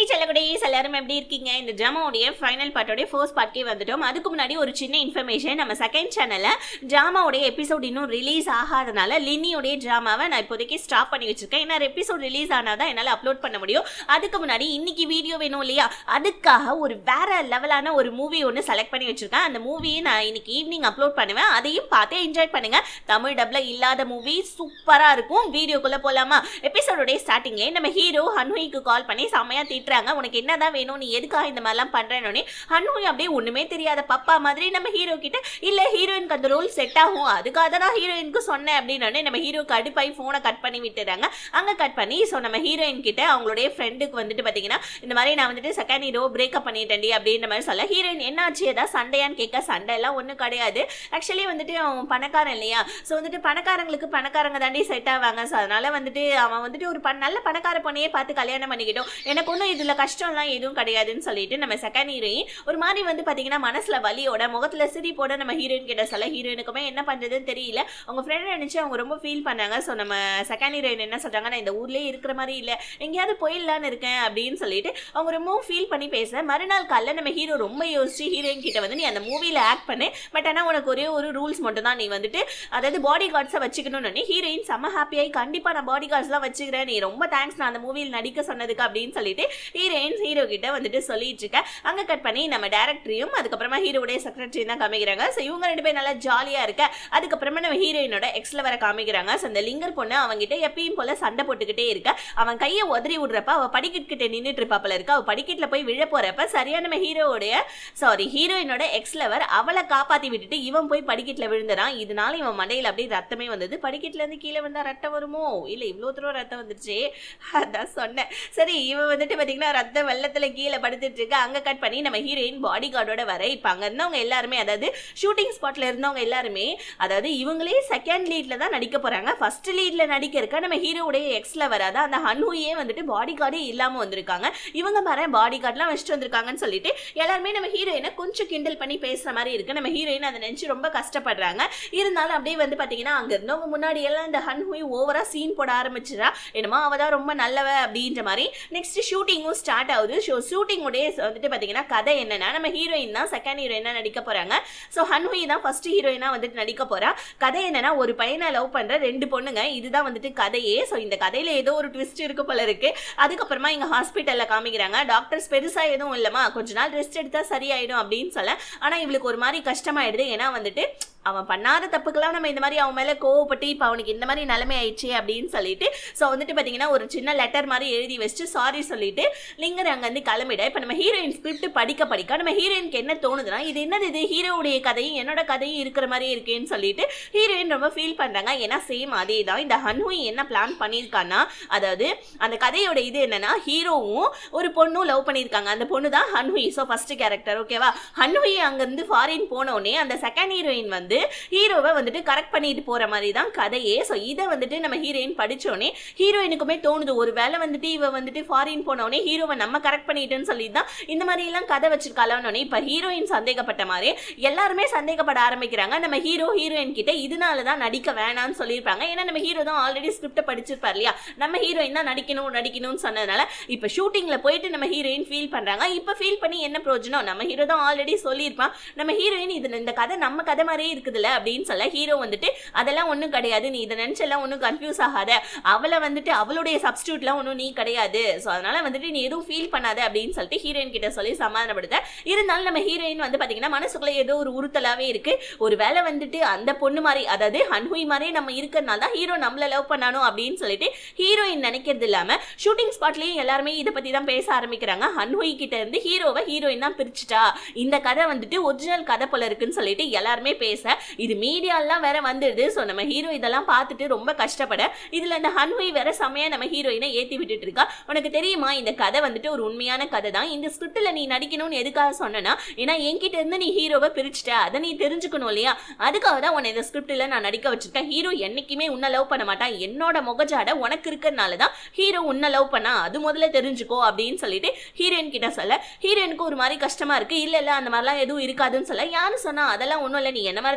செல்லக்குடையஸ் எல்லாரும் எப்படி இருக்கீங்க இந்த ட்ராமாவுடைய ஃபைனல் பார்ட்டோடைய ஃபர்ஸ்ட் பார்ட்கே வந்துட்டோம் அதுக்கு முன்னாடி ஒரு சின்ன இன்ஃபர்மேஷன் நம்ம செகண்ட் சேனலில் ட்ராமாவுடைய எபிசோட் இன்னும் ரிலீஸ் ஆகாதனால லினியோடைய ட்ராமாவை நான் இப்போதைக்கு ஸ்டாப் பண்ணி வச்சிருக்கேன் ஏன்னா எபிசோட் ரிலீஸ் ஆனால் தான் என்னால் அப்லோட் பண்ண முடியும் அதுக்கு முன்னாடி இன்னைக்கு வீடியோ வேணும் இல்லையா அதுக்காக ஒரு வேற லெவலான ஒரு மூவி ஒன்று செலக்ட் பண்ணி வச்சிருக்கேன் அந்த மூவியை நான் இன்னைக்கு ஈவினிங் அப்லோட் பண்ணுவேன் அதையும் பார்த்து என்ஜாய் பண்ணுங்க தமிழ் டப்ல இல்லாத மூவி சூப்பராக இருக்கும் வீடியோக்குள்ளே போகலாமா எபிசோடோடைய ஸ்டார்டிங்லேயே நம்ம ஹீரோ ஹன்ஹுய்க்கு கால் பண்ணி செம்மையா திட்டுறாங்க உனக்கு என்னதான் வேணும் நீ எதுக்காக இந்த மாதிரிலாம் பண்றேன்னு ஹன்ஹுய் அப்படியே ஒண்ணுமே தெரியாத பப்பா மாதிரி நம்ம ஹீரோ கிட்ட இல்ல ஹீரோயினுக்கு அந்த ரோல் செட் ஆகும் அதுக்காக தான் நான் ஹீரோயினுக்கு சொன்னேன் அப்படின்னு நம்ம ஹீரோக்கு அடுப்பாய் போனை கட் பண்ணி விட்டுறாங்க அங்க கட் பண்ணி ஸோ நம்ம ஹீரோயின் கிட்ட அவங்களுடைய ஃப்ரெண்டுக்கு வந்துட்டு பாத்தீங்கன்னா இந்த மாதிரி நான் வந்துட்டு செகண்ட் ஹீரோ பிரேக்கப் பண்ணிட்டேன்டி அப்படின்ற மாதிரி சொல்ல ஹீரோயின் என்னாச்சு ஏதாவது சண்டையான்னு கேட்க சண்டை எல்லாம் ஒன்றும் கிடையாது ஆக்சுவலி வந்துட்டு அவன் பணக்காரன் இல்லையா ஸோ வந்துட்டு பணக்காரங்களுக்கு பணக்காரங்க தாண்டி செட் ஆவாங்க ஸோ அதனால வந்துட்டு அவன் வந்துட்டு ஒரு பண் நல்ல பணக்கார பொண்ணையே பார்த்து கல்யாணம் பண்ணிக்கிட்டோம் எனக்கு ஒன்றும் இதில் கஷ்டம்லாம் எதுவும் கிடையாதுன்னு சொல்லிட்டு நம்ம செகண்ட் ஹீரோயின் ஒரு மாதிரி வந்து பார்த்தீங்கன்னா மனசில் வலியோட முகத்தில் சிரிப்போட நம்ம ஹீரோயின் கிட்ட சொல்ல ஹீரோயினுக்குமே என்ன பண்ணுறதுன்னு தெரியல அவங்க ஃப்ரெண்ட் நினச்சி அவங்க ரொம்ப ஃபீல் பண்ணாங்க ஸோ நம்ம செகண்ட் ஹீரோயின் என்ன சொல்கிறாங்க நான் இந்த ஊர்லேயே இருக்கிற மாதிரி இல்லை எங்கேயாவது போயிடலான்னு இருக்கேன் அப்படின்னு சொல்லிட்டு அவங்க ரொம்ப ஃபீல் பண்ணி பேச மறுநாள் காலைல நம்ம ஹீரோ ரொம்ப யோசிச்சு ஹீரோயின் கிட்ட வந்து நீ அந்த மூவியில் ஆக்ட் பண்ணு பட் ஆனால் உனக்கு ஒரே ஒரு ரூல்ஸ் மட்டும் தான் நீ வந்துட்டு அதாவது பாடி கார்ட்ஸை வச்சுக்கணும்னு ஹீரோயின் செம்ம ஹாப்பியாகி கண்டிப்பாக நான் பாடி கார்ட்ஸ்லாம் வச்சுக்கிறேன் நீ ரொம்ப தேங்க்ஸ் நான் அந்த மூவியில் நடிக்க சொன்னதுக்கு அப்படின்னு சொல்லிட்டு ஹீரோயின் ஹீரோ கிட்ட வந்துட்டு சொல்லிட்டு இருக்க அங்கே கட் பண்ணி நம்ம டேரக்டரையும் அதுக்கப்புறமா ஹீரோடைய செக்ரட்டரி தான் காமிக்கிறாங்க ஸோ இவங்க ரெண்டு பேரும் நல்லா ஜாலியாக இருக்க அதுக்கப்புறமா நம்ம ஹீரோயினோட எக்ஸ்ல வர காமிக்கிறாங்க ஸோ அந்த லிங்கர் பொண்ணு அவங்ககிட்ட எப்பயும் போல சண்டை போட்டுக்கிட்டே இருக்க அவன் கையை உதறி விடுறப்ப அவ படிக்கட்டு கிட்ட நின்றுட்டு இருப்பாப்புல இருக்க அவ படிக்கட்டில் போய் விழ போறப்ப சரியா நம்ம ஹீரோவுடைய சாரி ஹீரோயினோட எக்ஸ் லவர் அவளை காப்பாத்தி விட்டுட்டு இவன் போய் படிக்கட்டில் விழுந்துறான் இதனால இவன் மண்டையில் அப்படியே ரத்தமே வந்தது படிக்கட்டுல இருந்து கீழே வந்தா ரத்தம் வருமோ இல்ல இவ்வளோ தூரம் ரத்தம் வந்துருச்சு அதான் சொன்னேன் சரி இவன் வந்துட்டு பாத்தீங்கன்னா ரத்த வெள்ளத்துல கீழே படுத்துட்டு இருக்கு அங்க கட் பண்ணி நம்ம ஹீரோயின் பாடி கார்டோட வர இப்ப அங்க இருந்தவங்க எல்லாருமே அதாவது ஷூட்டிங் ஸ்பாட்ல இருந்தவங்க எல்லாருமே அதாவது இவங்களே செகண்ட் லீட்ல தான் நடிக்க போறாங்க ஃபர்ஸ்ட் லீட்ல நடிக்க இருக்க நம்ம ஹீரோவுடைய எக்ஸ்ல வராத அந்த ஹன்ஹுயே வந்துட்டு பாடி கார்டே இல்லாம வந்திருக்காங்க இவங்க வர பாடி கார்ட்லாம் வச்சுட்டு வந்திருக்காங்கன்னு சொல்லிட்டு எல்லாருமே நம்ம ஹீரோயினை கொஞ்சம் கிண்டல் பண்ணி பேசுற மாதிரி இருக்கு நம்ம ஹீரோயின் அதை நினைச்சு ரொம்ப கஷ்டப்படுறாங்க இருந்தாலும் அப்படியே வந்து பாத்தீங்கன்னா அங்க இருந்தவங்க முன்னாடி எல்லாம் இந்த ஹன்ஹுய் ஓவரா சீன் போட ஆரம்பிச்சிடா என்னமோ அவ தான் ரொம்ப நல்லவ அப்படின்ற மாதிரி நெக்ஸ்ட் ஷூட்டிங்கும் ஸ்டார்ட் ஆகுது ஷோ ஷூட்டிங் உடைய வந்துட்டு பாத்தீங்கன்னா கதை என்னன்னா நம்ம ஹீரோயின் தான் செகண்ட் ஹீரோயினா நடிக்க போறாங்க ஸோ ஹன்ஹுய் தான் ஃபர்ஸ்ட் ஹீரோயினா வந்துட்டு நடிக்க போறா கதை என்னன்னா ஒரு பையனை லவ் பண்ற ரெண்டு பொண்ணுங்க இதுதான் வந்துட்டு கதையே ஸோ இந்த கதையில ஏதோ ஒரு ட்விஸ்ட் இருக்கு போல இருக்கு அதுக்கப்புறமா இங்க ஹாஸ்பிட்டல்ல காமிக்கிறாங்க டாக்டர்ஸ் பெருசா எதுவும் இல்லமா கொஞ்ச நாள் ரெஸ்ட் எடுத்தா சரியாயிடும் அப்படின்னு சொல்ல ஆனா இவளுக்கு ஒரு மாதிரி கஷ்டமாயிடுது ஏன்னா வந்துட்டு அவன் பண்ணாத தப்புக்கெல்லாம் நம்ம இந்த மாதிரி அவன் மேலே கோவப்பட்டு இப்போ அவனுக்கு இந்த மாதிரி நிலைமை ஆயிடுச்சு அப்படின்னு சொல்லிட்டு ஸோ வந்துட்டு பார்த்தீங்கன்னா ஒரு சின்ன லெட்டர் மாதிரி எழுதி வச்சுட்டு சாரி சொல்லிட்டு லிங்கர் அங்கேருந்து கிளம்பிட இப்போ நம்ம ஹீரோயின் ஸ்கிரிப்ட் படிக்க படிக்க நம்ம ஹீரோயினுக்கு என்ன தோணுதுன்னா இது என்னது இது ஹீரோவுடைய கதையும் என்னோட கதையும் இருக்கிற மாதிரி இருக்கேன்னு சொல்லிட்டு ஹீரோயின் ரொம்ப ஃபீல் பண்ணுறாங்க ஏன்னா சேம் அதே தான் இந்த ஹன்ஹுய் என்ன பிளான் பண்ணியிருக்கான்னா அதாவது அந்த கதையோட இது என்னன்னா ஹீரோவும் ஒரு பொண்ணும் லவ் பண்ணியிருக்காங்க அந்த பொண்ணு தான் ஹன்ஹுய் ஸோ ஃபர்ஸ்ட் கேரக்டர் ஓகேவா ஹன்ஹுய் அங்கேருந்து ஃபாரின் போனோடனே அந்த செகண்ட் ஹீரோயின் வந்து ஹீரோவை வந்துட்டு கரெக்ட் பண்ணிட்டு போற மாதிரி தான் கதையே ஸோ இதை வந்துட்டு நம்ம ஹீரோயின் படிச்சோடனே ஹீரோயினுக்குமே தோணுது ஒரு வேலை வந்துட்டு இவ வந்துட்டு ஃபாரின் போனோடனே ஹீரோவை நம்ம கரெக்ட் பண்ணிட்டேன்னு சொல்லி தான் இந்த மாதிரி எல்லாம் கதை வச்சிருக்காளோன்னே இப்போ ஹீரோயின் சந்தேகப்பட்ட மாதிரி எல்லாருமே சந்தேகப்பட ஆரம்பிக்கிறாங்க நம்ம ஹீரோ ஹீரோயின் கிட்ட இதனால தான் நடிக்க வேணாம்னு சொல்லியிருப்பாங்க ஏன்னா நம்ம ஹீரோ தான் ஆல்ரெடி ஸ்கிரிப்டை படிச்சிருப்பார் இல்லையா நம்ம ஹீரோயின் தான் நடிக்கணும் நடிக்கணும்னு சொன்னதுனால இப்போ ஷூட்டிங்ல போயிட்டு நம்ம ஹீரோயின் ஃபீல் பண்றாங்க இப்போ ஃபீல் பண்ணி என்ன பிரயோஜனம் நம்ம ஹீரோ தான் ஆல்ரெடி சொல்லியிருப்பான் நம்ம ஹீரோயின் இது இந்த கதை நம்ம கதை மாதிரியே இருக்குதுல்ல அப்படின்னு சொல்ல ஹீரோ வந்துட்டு அதெல்லாம் ஒன்றும் கிடையாது நீ இதை நினச்செல்லாம் ஒன்றும் கன்ஃபியூஸ் ஆகாத அவளை வந்துட்டு அவளுடைய சப்ஸ்டியூட்லாம் ஒன்றும் நீ கிடையாது ஸோ அதனால வந்துட்டு நீ எதுவும் ஃபீல் பண்ணாத அப்படின்னு சொல்லிட்டு ஹீரோயின் கிட்ட சொல்லி சமாதானப்படுத்த இருந்தாலும் நம்ம ஹீரோயின் வந்து பார்த்தீங்கன்னா மனசுக்குள்ள ஏதோ ஒரு உறுத்தலாவே இருக்கு ஒரு வேலை வந்துட்டு அந்த பொண்ணு மாதிரி அதாவது ஹன்ஹுய் மாதிரி நம்ம இருக்கிறனால தான் ஹீரோ நம்மள லவ் பண்ணணும் அப்படின்னு சொல்லிட்டு ஹீரோயின் நினைக்கிறது இல்லாம ஷூட்டிங் ஸ்பாட்லயும் எல்லாருமே இதை பத்தி தான் பேச ஆரம்பிக்கிறாங்க ஹன்ஹுய் கிட்ட இருந்து ஹீரோவை ஹீரோயின் தான் பிரிச்சுட்டா இந்த கதை வந்துட்டு ஒரிஜினல் கதை போல இருக்குன்னு சொல்லிட்டு எல்லாருமே பேச இது மீடியாலாம் வேற வந்துடுது ஸோ நம்ம ஹீரோ இதெல்லாம் பார்த்துட்டு ரொம்ப கஷ்டப்பட இதுல இந்த ஹன்ஹுய் வேற செமையா நம்ம ஹீரோயினை ஏத்தி விட்டுட்டு இருக்கா உனக்கு தெரியுமா இந்த கதை வந்துட்டு ஒரு உண்மையான கதை தான் இந்த ஸ்கிரிப்ட்ல நீ நடிக்கணும்னு எதுக்காக சொன்னேன்னா ஏன்னா என்கிட்ட இருந்து நீ ஹீரோவை பிரிச்சுட்ட அதை நீ தெரிஞ்சுக்கணும் இல்லையா அதுக்காக தான் உன்னை இந்த ஸ்கிரிப்ட்ல நான் நடிக்க வச்சிருக்கேன் ஹீரோ என்னைக்குமே உன்னை லவ் பண்ண மாட்டான் என்னோட முகஜாட உனக்கு இருக்கிறனால தான் ஹீரோ உன்னை லவ் பண்ணா அது முதல்ல தெரிஞ்சுக்கோ அப்படின்னு சொல்லிட்டு ஹீரோயின் கிட்ட சொல்ல ஹீரோயினுக்கு ஒரு மாதிரி கஷ்டமா இருக்கு இல்ல இல்ல அந்த மாதிரிலாம் எதுவும் இருக்காதுன்னு சொல்ல யாரு சொன்னா அதெல்லாம் ஒன்றும் இல்லை நீ என்ன மாதிரி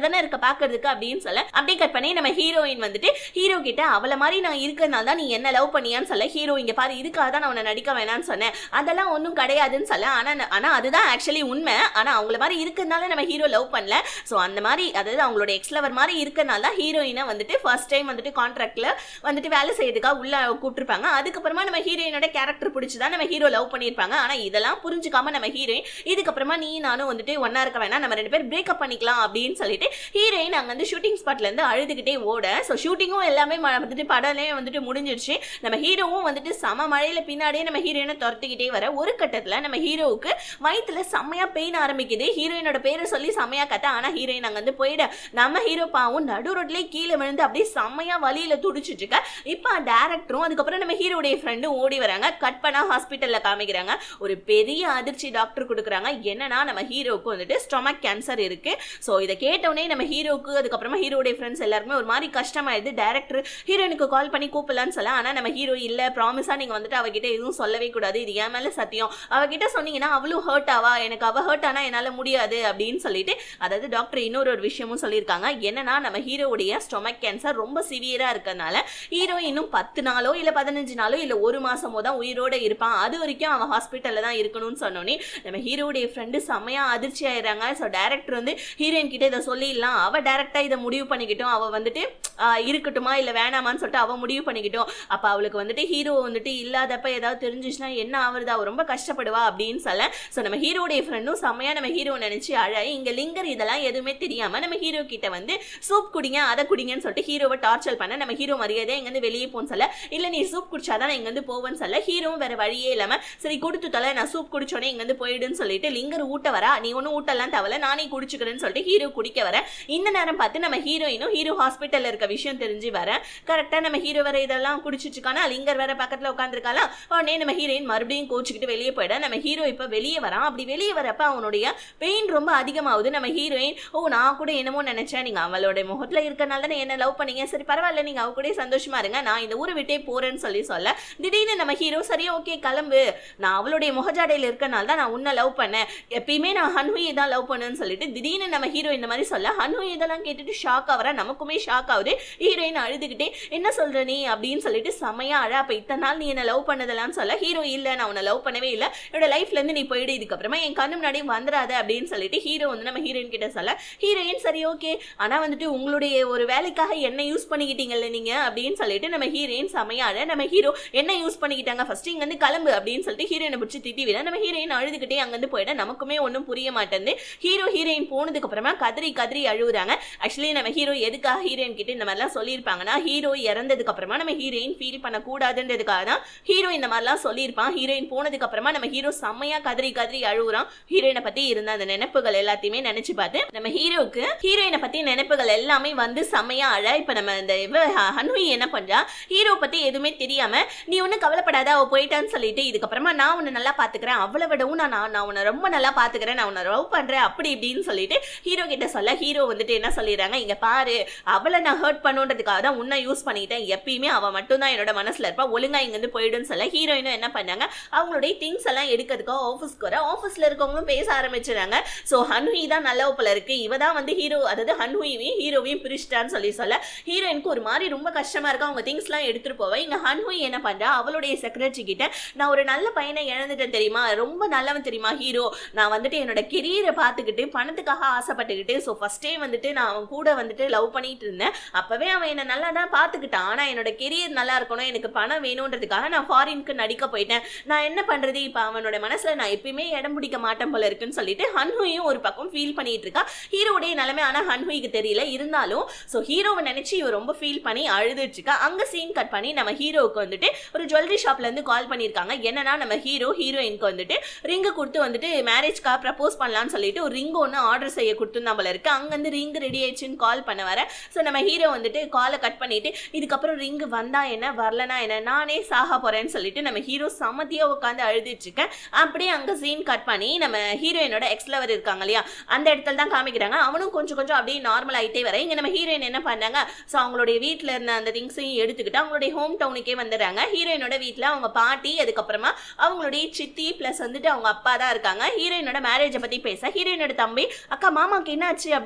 தானே இருக்க பாக்குறதுக்கு அப்படின்னு சொல்ல அப்படியே கட் பண்ணி நம்ம ஹீரோயின் வந்துட்டு ஹீரோ கிட்ட அவள மாதிரி நான் இருக்கிறதுனால தான் நீ என்ன லவ் பண்ணியான்னு சொல்ல ஹீரோ இங்க பாரு இதுக்காக தான் நான் உன்னை நடிக்க வேணாம்னு சொன்னேன் அதெல்லாம் ஒன்றும் கிடையாதுன்னு சொல்ல ஆனா ஆனா அதுதான் ஆக்சுவலி உண்மை ஆனா அவங்கள மாதிரி இருக்கிறதுனால நம்ம ஹீரோ லவ் பண்ணல ஸோ அந்த மாதிரி அதாவது அவங்களோட எக்ஸ் லவர் மாதிரி இருக்கனால தான் ஹீரோயினை வந்துட்டு ஃபர்ஸ்ட் டைம் வந்துட்டு கான்ட்ராக்ட்ல வந்துட்டு வேலை செய்யறதுக்காக உள்ள கூப்பிட்டுருப்பாங்க அதுக்கப்புறமா நம்ம ஹீரோயினோட கேரக்டர் பிடிச்சதான் நம்ம ஹீரோ லவ் பண்ணியிருப்பாங்க ஆனா இதெல்லாம் புரிஞ்சுக்காம நம்ம ஹீரோயின் இதுக்கப்புறமா நீ நானும் வந்துட்டு ஒன்னா இருக்க வேணாம் நம்ம ரெண்டு பேர் பிரேக்கப் பண்ணிக்கலாம் அப்படின்னு சொல்லிட்டு ஹீரோயின் அங்க வந்து ஷூட்டிங் ஸ்பாட்ல இருந்து அழுதுகிட்டே ஓட ஸோ ஷூட்டிங்கும் எல்லாமே ம- வந்துட்டு படமே வந்துட்டு முடிஞ்சிருச்சு நம்ம ஹீரோவும் வந்துட்டு சம மழையில பின்னாடியே நம்ம ஹீரோயினை துரத்திக்கிட்டே வர ஒரு கட்டத்துல நம்ம ஹீரோவுக்கு வயித்துல செம்மையா பெயின் ஆரம்பிக்குது ஹீரோயினோட பேரை சொல்லி செம்மையா கத்த ஆனா ஹீரோயின் அங்க வந்து போயிட நம்ம ஹீரோ பாவும் நடு ரோட்லயே கீழே விழுந்து அப்படியே செம்மையா வலியில துடிச்சிட்டு இருக்க இப்போ டேரக்டரும் அதுக்கப்புறம் நம்ம ஹீரோடைய ஃப்ரெண்டும் ஓடி வராங்க கட் பண்ணா ஹாஸ்பிட்டல்ல காமிக்கிறாங்க ஒரு பெரிய அதிர்ச்சி டாக்டர் கொடுக்குறாங்க என்னன்னா நம்ம ஹீரோவுக்கு வந்துட்டு ஸ்டொமக் கேன்சர் இருக்கு ஸோ இதை கேட்டவுடனே நம்ம ஹீரோக்கு அதுக்கப்புறமா ஹீரோடைய ஃப்ரெண்ட்ஸ் எல்லாருமே ஒரு மாதிரி கஷ்டமாயிடுது டேரக்டர் ஹீரோயினுக்கு கால் பண்ணி கூப்பிடலான்னு சொல்ல ஆனால் நம்ம ஹீரோ இல்லை ப்ராமிஸாக நீங்கள் வந்துட்டு அவகிட்ட எதுவும் சொல்லவே கூடாது இது என் மேலே சத்தியம் அவகிட்ட சொன்னீங்கன்னா அவளும் ஹர்ட் ஆவா எனக்கு அவ ஹர்ட் ஆனால் என்னால் முடியாது அப்படின்னு சொல்லிட்டு அதாவது டாக்டர் இன்னொரு ஒரு விஷயமும் சொல்லியிருக்காங்க என்னன்னா நம்ம ஹீரோவுடைய ஸ்டொமக் கேன்சர் ரொம்ப சிவியராக இருக்கறனால ஹீரோ இன்னும் பத்து நாளோ இல்லை பதினஞ்சு நாளோ இல்லை ஒரு மாசமோ தான் உயிரோட இருப்பான் அது வரைக்கும் அவன் ஹாஸ்பிட்டலில் தான் இருக்கணும்னு சொன்னோன்னே நம்ம ஹீரோடைய ஃப்ரெண்டு செம்மையா அதிர்ச்சி ஆயிடுறாங்க ஸோ டேரக்டர் வந்து ஹீரோயின் கிட்ட இதை சொல்லிடலாம் அவ டேரக்டா இதை முடிவு பண்ணிக்கிட்டோம் அவ வந்துட்டு ஆஹ், இருக்கட்டுமா இல்லை வேணாமான்னு சொல்லிட்டு அவ முடிவு பண்ணிக்கிட்டோம் அப்போ அவளுக்கு வந்துட்டு ஹீரோ வந்துட்டு இல்லாதப்ப ஏதாவது தெரிஞ்சிச்சுன்னா என்ன ஆகுறது அவ ரொம்ப கஷ்டப்படுவா அப்படின்னு சொல்ல ஸோ நம்ம ஹீரோடைய ஃப்ரெண்டும் செம்மையா நம்ம ஹீரோ நினைச்சு அழ இங்க லிங்கர் இதெல்லாம் எதுவுமே தெரியாம நம்ம ஹீரோ கிட்ட வந்து சூப் குடிங்க அதை குடிங்கன்னு சொல்லிட்டு ஹீரோவை டார்ச்சர் பண்ண நம்ம ஹீரோ மரியாதை இங்கேருந்து வெளியே போன்னு சொல்ல இல்ல நீ சூப் குடிச்சாதான் நான் இங்கேருந்து போவேன்னு சொல்ல ஹீரோவும் வேற வழியே இல்லாம சரி கொடுத்து தொலை நான் சூப் குடிச்சோடனே இங்கேருந்து போயிடுன்னு சொல்லிட்டு லிங்கர் ஊட்ட வரா நீ ஒன்றும் ஊட்டலாம் தேவையில்ல நானே குடிச்சுக்கிறேன்னு சொல்லிட்டு ஹீரோ குடிக்க வர இந்த நேரம் பார்த்து நம்ம ஹீரோயினும் ஹீரோ ஹாஸ்பிட்டல்ல இருக்க விஷயம் தெரிஞ்சு வர கரெக்டா நம்ம ஹீரோ வேற இதெல்லாம் குடிச்சிட்டு இருக்கானா லிங்கர் வேற பக்கத்துல உட்காந்துருக்காளா உடனே நம்ம ஹீரோயின் மறுபடியும் கோச்சிக்கிட்டு வெளியே போயிட நம்ம ஹீரோ இப்ப வெளியே வரான் அப்படி வெளியே வரப்ப அவனுடைய பெயின் ரொம்ப அதிகமாகுது நம்ம ஹீரோயின் ஓ நான் கூட என்னமோ நினைச்சேன் நீங்க அவளோட முகத்துல இருக்கனால தானே என்ன லவ் பண்ணீங்க சரி பரவாயில்ல நீங்க அவ கூட சந்தோஷமா இருங்க நான் இந்த ஊரை விட்டே போறேன்னு சொல்லி சொல்ல திடீர்னு நம்ம ஹீரோ சரி ஓகே கிளம்பு நான் அவளுடைய முகஜாடையில இருக்கனால தான் நான் உன்னை லவ் பண்ணேன் எப்பயுமே நான் ஹன்ஹுயை தான் லவ் பண்ணேன்னு சொல்லிட்டு திடீர்னு நம்ம ஹீரோ இந்த மாதிரி சொல்ல ஹன்ஹு இதெல்லாம் கேட்டுட்டு ஷாக் ஆவற நமக்குமே ஷாக் ஆகுது ஹீரோயின் அழுதுகிட்டே என்ன சொல்ற நீ அப்படின்னு சொல்லிட்டு செமையா அழ அப்ப இத்தனை நாள் நீ என்ன லவ் பண்ணதெல்லாம் சொல்ல ஹீரோ இல்ல நான் உன்னை லவ் பண்ணவே இல்லை என்னோட லைஃப்ல இருந்து நீ போயிடு இதுக்கப்புறமா என் கண்ணு முன்னாடி வந்துடாத அப்படின்னு சொல்லிட்டு ஹீரோ வந்து நம்ம ஹீரோயின் கிட்ட சொல்ல ஹீரோயின் சரி ஓகே ஆனா வந்துட்டு உங்களுடைய ஒரு வேலைக்காக என்ன யூஸ் பண்ணிக்கிட்டீங்கல்ல நீங்க அப்படின்னு சொல்லிட்டு நம்ம ஹீரோயின் செமையாட நம்ம ஹீரோ என்ன யூஸ் பண்ணிக்கிட்டாங்க ஃபர்ஸ்ட் இங்க இருந்து கிளம்பு அப்படின்னு சொல்லிட்டு ஹீரோயினை பிடிச்சி திட்டி விட நம்ம ஹீரோயின் அழுதுகிட்டே அங்கிருந்து போயிட நமக்குமே ஒன்றும் புரிய மாட்டேங்குது ஹீரோ ஹீரோயின் போனதுக்கு அப்புறமா கதறி கதறி அழுகுறாங்க ஆக்சுவலி நம்ம ஹீரோ எதுக்காக ஹீரோயின் கிட்ட இந்த மாதிரிலாம் சொல்லியிருப்பாங்கன்னா ஹீரோ இறந்ததுக்கு அப்புறமா நம்ம ஹீரோயின் ஃபீல் பண்ணக்கூடாதுன்றதுக்காக தான் ஹீரோ இந்த மாதிரிலாம் சொல்லியிருப்பான் ஹீரோயின் போனதுக்கு அப்புறமா நம்ம ஹீரோ செம்மையா கதறி கதறி அழுகுறான் ஹீரோயினை பத்தி இருந்த அந்த நினைப்புகள் எல்லாத்தையுமே நினைச்சு பார்த்து நம்ம ஹீரோக்கு ஹீரோயினை பத்தி நினைப்புகள் எல்லாமே வந்து செம்மையா அழ இப்ப நம்ம இந்த இவ ஹ- ஹன்வி என்ன பண்றா ஹீரோ பத்தி எதுவுமே தெரியாம நீ ஒன்றும் கவலைப்படாத அவ போயிட்டான்னு சொல்லிட்டு இதுக்கப்புறமா நான் உன்னை நல்லா பாத்துக்கிறேன் அவளை விடவும் நான் நான் நான் உன்னை ரொம்ப நல்லா பாத்துக்கிறேன் நான் உன்னை லவ் பண்றேன் அப்படி இப்படின்னு சொல்லிட்டு ஹீரோ கிட்ட சொல்ல ஹீரோ வந்துட்டு என்ன சொல்லிடுறாங்க இங்க பாரு அவளை நான் ஹர்ட் பண்ணுன்றதுக்காக தான் உன்னை யூஸ் பண்ணிக்கிட்டேன் எப்பயுமே அவ மட்டும் தான் என்னோட மனசுல இருப்பா ஒழுங்கா இங்க இருந்து போயிடுன்னு சொல்ல ஹீரோயினும் என்ன பண்ணாங்க அவங்களுடைய திங்ஸ் எல்லாம் எடுக்கிறதுக்காக ஆஃபீஸ்க்கு வர ஆஃபீஸ்ல இருக்கவங்களும் பேச ஆரம்பிச்சிடுறாங்க ஸோ ஹன்ஹுயி தான் நல்ல போல இருக்கு இவ தான் வந்து ஹீரோ அதாவது ஹன்ஹுயையும் ஹீரோவையும் பிரிச்சிட்டான்னு சொல்லி சொல்ல ஹீரோயினுக்கு ஒரு மாதிரி ரொம்ப கஷ்டமா இருக்கு அவங்க திங்ஸ்லாம் எடுத்துட்டு போவ இங்க ஹன்ஹுய் என்ன பண்றா அவளுடைய செக்ரட்டரி கிட்ட நான் ஒரு நல்ல பையனை இழந்துட்டேன் தெரியுமா ரொம்ப நல்லவன் தெரியுமா ஹீரோ நான் வந்துட்டு என்னோட கெரியரை பார்த்துக்கிட்டு பணத்துக்காக ஆசைப்பட்டுக்கிட்டு ஸோ ஃபர்ஸ்டே வந்துட்டு நான் அவன் கூட வந்துட்டு லவ் பண்ணிட்டு இருந்தேன் அப்பவே அவன் என்ன நல்லா தான் பார்த்துக்கிட்டான் ஆனா என்னோட கெரியர் நல்லா இருக்கணும் எனக்கு பணம் வேணுன்றதுக்காக நான் ஃபாரினுக்கு நடிக்க போயிட்டேன் நான் என்ன பண்றது இப்போ அவனோட மனசுல நான் எப்பயுமே இடம் பிடிக்க மாட்டேன் போல இருக்குன்னு சொல்லிட்டு ஹன்ஹுயும் ஒரு பக்கம் ஃபீல் பண்ணிட்டு இருக்கா ஹீரோடைய நிலைமை ஆனா ஹன்ஹுய்க்கு தெரியல இருந்தாலும் ஸோ ஹீரோவை நினைச்சு இவ ரொம்ப ஃபீல் பண்ணி அழுதுட்டு இருக்கா அங்க சீன் கட் பண்ணி நம்ம ஹீரோவுக்கு வந்துட்டு ஒரு ஜுவல்லரி ஷாப்ல இருந்து கால் பண்ணியிருக்காங்க என்னன்னா நம்ம ஹீரோ ஹீரோயினுக்கு வந்துட்டு ரிங்கு கொடுத்து வந்துட்டு மேரேஜ்க்காக ப்ரப்போஸ் பண்ணலாம்னு சொல்லிட்டு ஒரு ரிங் ஒன்று ஆர்டர் செய்ய கொடுத்துருந்தா போல இருக்கு அங்கேருந்து ரிங் ரெடி ஆயிடுச்சுன்னு கால் பண்ண வர ஸோ நம்ம ஹீரோ வந்துட்டு காலை கட் பண்ணிட்டு இதுக்கப்புறம் ரிங்கு வந்தா என்ன வரலனா என்ன நானே சாக போறேன்னு சொல்லிட்டு நம்ம ஹீரோ சமத்தியா உட்காந்து அழுதுட்டு இருக்கேன் அப்படியே அங்க சீன் கட் பண்ணி நம்ம ஹீரோயினோட எக்ஸ் லவர் இருக்காங்க இல்லையா அந்த இடத்துல தான் காமிக்கிறாங்க அவனும் கொஞ்சம் கொஞ்சம் அப்படியே நார்மல் ஆயிட்டே வர இங்க நம்ம ஹீரோயின் என்ன பண்ணாங்க ஸோ அவங்களுடைய வீட்டில் இருந்த அந்த திங்ஸையும் எடுத்துக்கிட்டு அவங்களுடைய ஹோம் டவுனுக்கே வந்துடுறாங்க ஹீரோயினோட வீட்டில் அவங்க பாட்டி அதுக்கப்புறமா அவங்களுடைய சித்தி ப்ளஸ் வந்துட்டு அவங்க அப்பா தான் இருக்காங்க ஹீரோயினோட மேரேஜை பத்தி பேச ஹீரோயினோட தம்பி அக்கா மாமாக்கு என்னாச்சு அப்படின்னு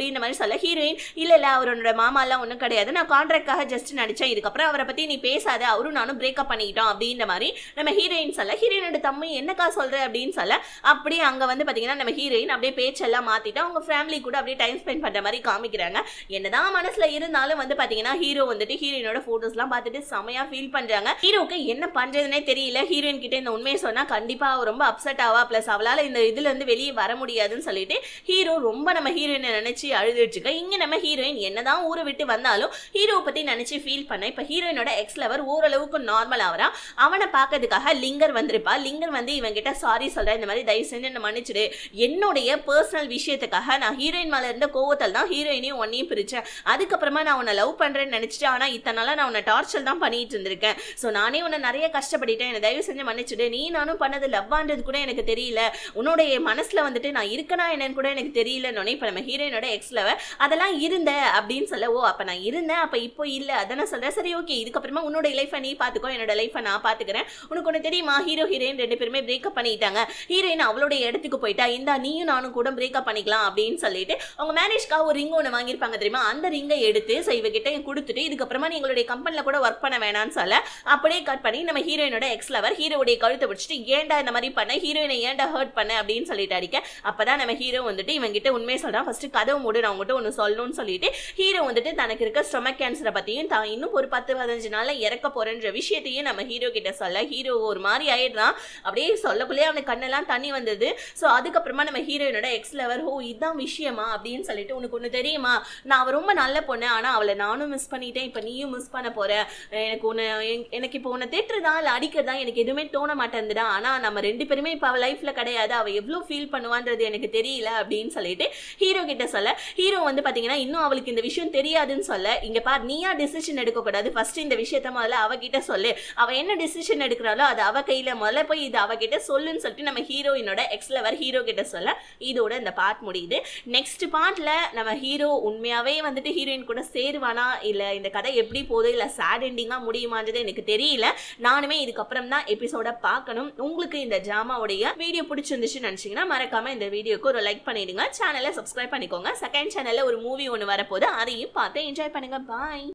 அப்படின்ற மாதிரி சொல்ல ஹீரோயின் இல்ல இல்ல அவரோட மாமா எல்லாம் ஒண்ணும் கிடையாது நான் கான்ட்ராக்டாக ஜஸ்ட் நடிச்சேன் இதுக்கப்புறம் அவரை பத்தி நீ பேசாத அவரும் நானும் பிரேக்கப் பண்ணிக்கிட்டோம் அப்படின்ற மாதிரி நம்ம ஹீரோயின் சொல்ல ஹீரோயினோட தம்பி என்னக்கா சொல்ற அப்படின்னு சொல்ல அப்படியே அங்க வந்து பாத்தீங்கன்னா நம்ம ஹீரோயின் அப்படியே பேச்செல்லாம் மாத்திட்டு அவங்க ஃபேமிலி கூட அப்படியே டைம் ஸ்பெண்ட் பண்ற மாதிரி காமிக்கிறாங்க என்னதான் மனசுல இருந்தாலும் வந்து பாத்தீங்கன்னா ஹீரோ வந்துட்டு ஹீரோயினோட போட்டோஸ்லாம் பார்த்துட்டு செமையா ஃபீல் பண்றாங்க ஹீரோக்கு என்ன பண்றதுனே தெரியல ஹீரோயின் கிட்ட இந்த உண்மையை சொன்னா கண்டிப்பா அவ ரொம்ப அப்செட் ஆவா பிளஸ் அவளால இந்த இதுல இருந்து வெளியே வர முடியாதுன்னு சொல்லிட்டு ஹீரோ ரொம்ப நம்ம ஹீரோயினை நினைச்சு அழுதுட்டு இருக்க இங்க நம்ம ஹீரோயின் என்னதான் ஊரை விட்டு வந்தாலும் ஹீரோவை பத்தி நினைச்சு ஃபீல் பண்ண இப்ப ஹீரோயினோட எக்ஸ் லவர் ஓரளவுக்கு நார்மல் ஆவரா அவனை பார்க்கறதுக்காக லிங்கர் வந்திருப்பா லிங்கர் வந்து இவன் கிட்ட சாரி சொல்றேன் இந்த மாதிரி தயவு செஞ்சு என்ன மன்னிச்சிடு என்னுடைய பர்சனல் விஷயத்துக்காக நான் ஹீரோயின் மேல இருந்த கோவத்தில் தான் ஹீரோயினையும் ஒன்னையும் பிரிச்சேன் அதுக்கப்புறமா நான் உன்னை லவ் பண்றேன்னு நினைச்சிட்டு ஆனா இத்தனை நாளா நான் உன்னை டார்ச்சர் தான் பண்ணிட்டு இருந்திருக்கேன் ஸோ நானே உன்னை நிறைய கஷ்டப்பட்டுட்டேன் என்னை தயவு செஞ்சு மன்னிச்சிடு நீ நானும் பண்ணது லவ்வான்றது கூட எனக்கு தெரியல உன்னுடைய மனசுல வந்துட்டு நான் இருக்கனா என்னன்னு கூட எனக்கு தெரியலன்னு இப்ப நம்ம ஹீரோயினோட எக்ஸ் லவர் அதெல்லாம் இருந்த அப்படின்னு சொல்ல ஓ அப்ப நான் இருந்தேன் அப்ப இப்போ இல்ல அதான் நான் சொல்றேன் சரி ஓகே இதுக்கப்புறமா உன்னோட லைஃபை நீ பாத்துக்கோ என்னோட லைஃபை நான் பாத்துக்கிறேன் உனக்கு ஒன்று தெரியுமா ஹீரோ ஹீரோயின் ரெண்டு பேருமே பிரேக்கப் பண்ணிட்டாங்க ஹீரோயின் அவளுடைய இடத்துக்கு போயிட்டா இந்தா நீயும் நானும் கூட பிரேக்கப் பண்ணிக்கலாம் அப்படின்னு சொல்லிட்டு அவங்க மேரேஜ்க்காக ஒரு ரிங் ஒன்று வாங்கியிருப்பாங்க தெரியுமா அந்த ரிங்கை எடுத்து ஸோ இவகிட்ட கொடுத்துட்டு இதுக்கப்புறமா நீ எங்களுடைய கம்பெனியில் கூட ஒர்க் பண்ண வேணாம்னு சொல்ல அப்படியே கட் பண்ணி நம்ம ஹீரோயினோட எக்ஸ் லவர் ஹீரோடைய கழுத்தை பிடிச்சிட்டு ஏன்டா இந்த மாதிரி பண்ண ஹீரோயினை ஏன்டா ஹர்ட் பண்ண அப்படின்னு சொல்லிட்டு அடிக்க அப்பதான் நம்ம ஹீரோ வந்துட்டு இவங்கிட்ட உண்மையை சொல்றான் ஃபர்ஸ்ட் கதவு மூடு நான் உங்ககிட்ட ஒன்று சொல்லணும்னு சொல்லிட்டு ஹீரோ வந்துட்டு தனக்கு இருக்க ஸ்டொமக் கேன்சரை பத்தியும் தான் இன்னும் ஒரு பத்து பதினஞ்சு நாள்ல இறக்க போறேன்ற விஷயத்தையும் நம்ம ஹீரோ கிட்ட சொல்ல ஹீரோ ஒரு மாதிரி ஆயிடுறான் அப்படியே சொல்லக்குள்ளே அவனுக்கு கண்ணெல்லாம் தண்ணி வந்தது ஸோ அதுக்கப்புறமா நம்ம ஹீரோயினோட எக்ஸ் லவர் ஓ இதுதான் விஷயமா அப்படின்னு சொல்லிட்டு உனக்கு ஒன்று தெரியுமா நான் அவ ரொம்ப நல்ல பொண்ணு ஆனா அவளை நானும் மிஸ் பண்ணிட்டேன் இப்போ நீயும் மிஸ் பண்ண போற எனக்கு உன்னை என்- எனக்கு இப்போ உன்னை திட்டுறதா இல்லை அடிக்கிறதா எனக்கு எதுவுமே தோண மாட்டேங்குதுடா ஆனா நம்ம ரெண்டு பேருமே இப்போ அவள் லைஃப்ல கிடையாது அவ எவ்வளோ ஃபீல் பண்ணுவான்றது எனக்கு தெரியல அப்படின்னு சொல்லிட்டு ஹீரோ கிட்ட சொல்ல ஹீரோ வந்து பாத்தீங்கன்னா இன்னும் அவளுக்கு இந்த விஷயம் தெரியாதுன்னு சொல்ல இங்க பார் நீயா டிசிஷன் எடுக்க கூடாது ஃபர்ஸ்ட் இந்த விஷயத்த முதல்ல அவகிட்ட சொல்லு அவ என்ன டிசிஷன் எடுக்கிறாளோ அது அவ கையில முதல்ல போய் இது அவகிட்ட சொல்லுன்னு சொல்லிட்டு நம்ம ஹீரோயினோட எக்ஸ் லவர் ஹீரோ கிட்ட சொல்ல இதோட இந்த பார்ட் முடியுது நெக்ஸ்ட் பார்ட்ல நம்ம ஹீரோ உண்மையாவே வந்துட்டு ஹீரோயின் கூட சேருவானா இல்ல இந்த கதை எப்படி போகுது இல்ல சேட் எண்டிங்கா முடியுமான்றது எனக்கு தெரியல நானுமே இதுக்கப்புறம் தான் எபிசோட பார்க்கணும் உங்களுக்கு இந்த ஜாமாவுடைய வீடியோ பிடிச்சிருந்துச்சுன்னு நினைச்சீங்கன்னா மறக்காம இந்த வீடியோக்கு ஒரு லைக் பண்ணிடுங்க சேனலை சப்ஸ்கிரைப் பண்ணிக்கோங்க செகண்ட் சேனல்ல ஒரு மூவி ஒன்று வரப்போது அதையும் பார்த்து என்ஜாய் பண்ணுங்க பாய்